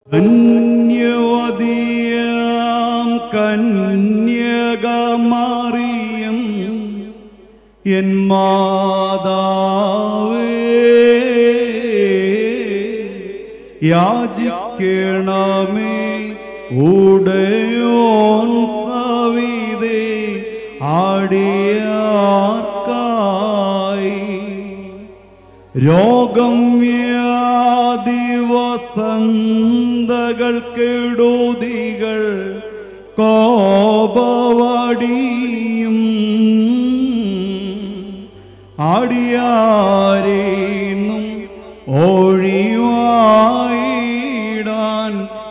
ധന്യവതിയാം കന്യകമാറിയം N മാതാവേ യാചിക്കണമേ ഉടയോൻ സവിതേ ആടിയാർക്കായി രോഗം വ്യാധി വസന്തകൾ കെടുതികൾ കോപവടിയും ആടിയാരേന്നും ഒഴിവായിടാൻ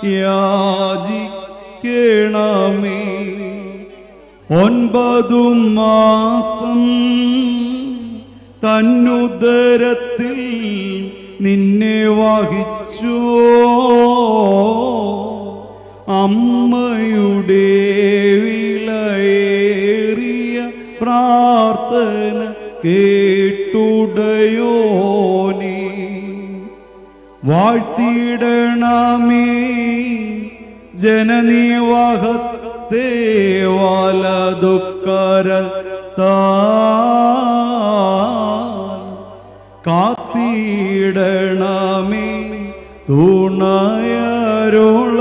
യാചിക്കണമേ ഒൻപതു മാസം തന്നുദരത്തിൽ നിന്നെ വഹിച്ചു അമ്മയുടെ വിലയേറിയ പ്രാർത്ഥന കേട്ടുടയോനേ വാഴ്ത്തിയിടണമേ ജനനിവാഹത്തെ വലതുക്കരത്താ കാത്തിടണമേ തുണയരുള